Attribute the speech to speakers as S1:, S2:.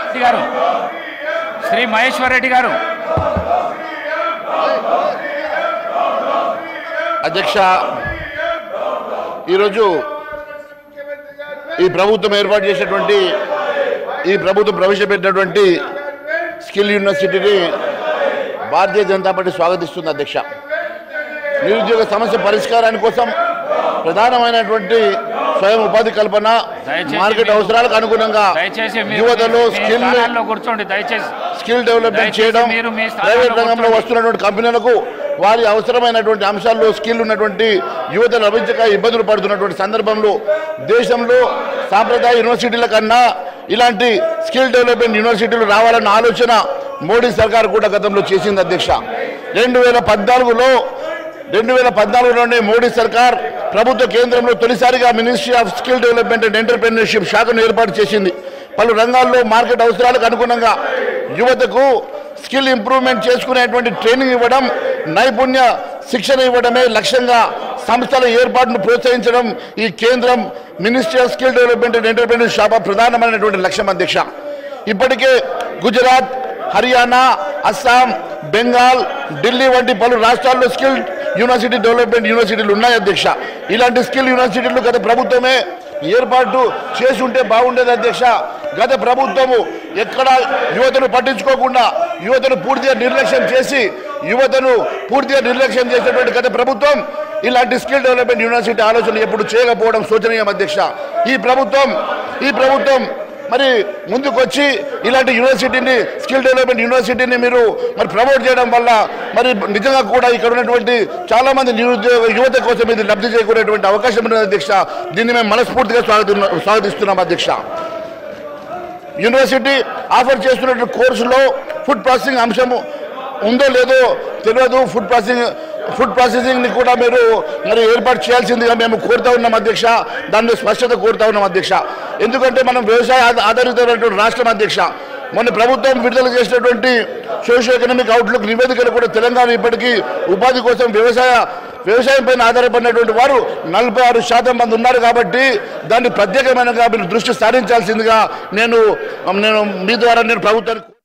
S1: రెడ్డి గారు శ్రీ మహేశ్వర్ రెడ్డి గారు
S2: అధ్యక్ష ఈరోజు ఈ ప్రభుత్వం ఏర్పాటు చేసినటువంటి ఈ ప్రభుత్వం ప్రవేశపెట్టినటువంటి స్కిల్ యూనివర్సిటీని భారతీయ జనతా పార్టీ స్వాగతిస్తుంది అధ్యక్ష నిరుద్యోగ సమస్య పరిష్కారాని కోసం ప్రధానమైనటువంటి స్వయం ఉపాధి కల్పన
S1: దయచేసి
S2: మార్కెట్
S1: మీరు-
S2: అవసరాలకు అనుగుణంగా
S1: దయచేసి మీరు
S2: యువతలో
S1: మీ
S2: స్కిల్
S1: స్థానాల్లో కూర్చోండి దయచేసి
S2: స్కిల్ డెవలప్మెంట్
S1: దయచేసి
S2: చేయడం
S1: మీరు మీ స్థానాల్లో
S2: ప్రైవేట్ రంగంలో
S1: కూర్చోండి.
S2: వస్తున్నటువంటి కంపెనీలకు వారి అవసరమైనటువంటి అంశాల్లో స్కిల్ ఉన్నటువంటి యువత లభించక ఇబ్బందులు పడుతున్నటువంటి సందర్భంలో దేశంలో సాంప్రదాయ యూనివర్సిటీల కన్నా ఇలాంటి స్కిల్ డెవలప్మెంట్ యూనివర్సిటీలు రావాలన్న ఆలోచన మోడీ సర్కార్ కూడా గతంలో చేసింది అధ్యక్ష రెండు వేల పద్నాలుగులో రెండు వేల పద్నాలుగులోనే మోడీ సర్కార్ ప్రభుత్వ కేంద్రంలో తొలిసారిగా ministry of skill development and entrepreneurship శాఖను ఏర్పాటు చేసింది పలు రంగాల్లో మార్కెట్ అవసరాలకు అనుగుణంగా యువతకు స్కిల్ ఇంప్రూవ్మెంట్ చేసుకునేటువంటి ట్రైనింగ్ ఇవ్వడం నైపుణ్య శిక్షణ ఇవ్వడమే లక్ష్యంగా సంస్థల ఏర్పాటును ప్రోత్సహించడం ఈ కేంద్రం ministry of skill development and entrepreneur శాఖ ప్రధానమైనటువంటి లక్ష్యం అధ్యక్ష ఇప్పటికే గుజరాత్ హర్యానా అస్సాం బెంగాల్ ఢిల్లీ వంటి పలు రాష్ట్రాల్లో స్కిల్ యూనివర్సిటీ డెవలప్మెంట్ యూనివర్సిటీలు ఉన్నాయి అధ్యక్ష ఇలాంటి స్కిల్ యూనివర్సిటీలు గత ప్రభుత్వమే ఏర్పాటు చేసి ఉంటే బాగుండేది అధ్యక్ష గత ప్రభుత్వము ఎక్కడ యువతను పట్టించుకోకుండా యువతను పూర్తిగా నిర్లక్ష్యం చేసి యువతను పూర్తిగా నిర్లక్ష్యం చేసినటువంటి గత ప్రభుత్వం ఇలాంటి స్కిల్ డెవలప్మెంట్ యూనివర్సిటీ ఆలోచన ఎప్పుడు చేయకపోవడం శోచనీయం అధ్యక్ష ఈ ప్రభుత్వం ఈ ప్రభుత్వం మరి ముందుకొచ్చి ఇలాంటి యూనివర్సిటీని స్కిల్ డెవలప్మెంట్ యూనివర్సిటీని మీరు మరి ప్రమోట్ చేయడం వల్ల మరి నిజంగా కూడా ఇక్కడ ఉన్నటువంటి చాలా మంది నిరుద్యోగ యువత కోసం ఇది లబ్ధి చేకూరేటువంటి అవకాశం ఉన్నది అధ్యక్ష దీన్ని మేము మనస్ఫూర్తిగా స్వాగతి స్వాగతిస్తున్నాం అధ్యక్ష యూనివర్సిటీ ఆఫర్ చేస్తున్నటువంటి కోర్సులో ఫుడ్ ప్రాసెసింగ్ అంశము ఉందో లేదో తెలియదు ఫుడ్ ప్రాసెసింగ్ ఫుడ్ ప్రాసెసింగ్ని కూడా మీరు మరి ఏర్పాటు చేయాల్సిందిగా మేము కోరుతా ఉన్నాం అధ్యక్ష దాని స్పష్టత కోరుతా ఉన్నాం అధ్యక్ష ఎందుకంటే మనం వ్యవసాయ ఆధ- ఆధారితమైనటువంటి రాష్ట్రం అధ్యక్ష మొన్న ప్రభుత్వం విడుదల చేసినటువంటి సోషియో ఎకనామిక్ అవుట్లుక్ నివేదికలు కూడా తెలంగాణ ఇప్పటికీ ఉపాధి కోసం వ్యవసాయ వ్యవసాయం పైన ఆధారపడినటువంటి వారు నలభై ఆరు శాతం మంది ఉన్నారు కాబట్టి దాన్ని ప్రత్యేకమైన మీరు దృష్టి సారించాల్సిందిగా నేను నేను మీ ద్వారా నేను ప్రభుత్వానికి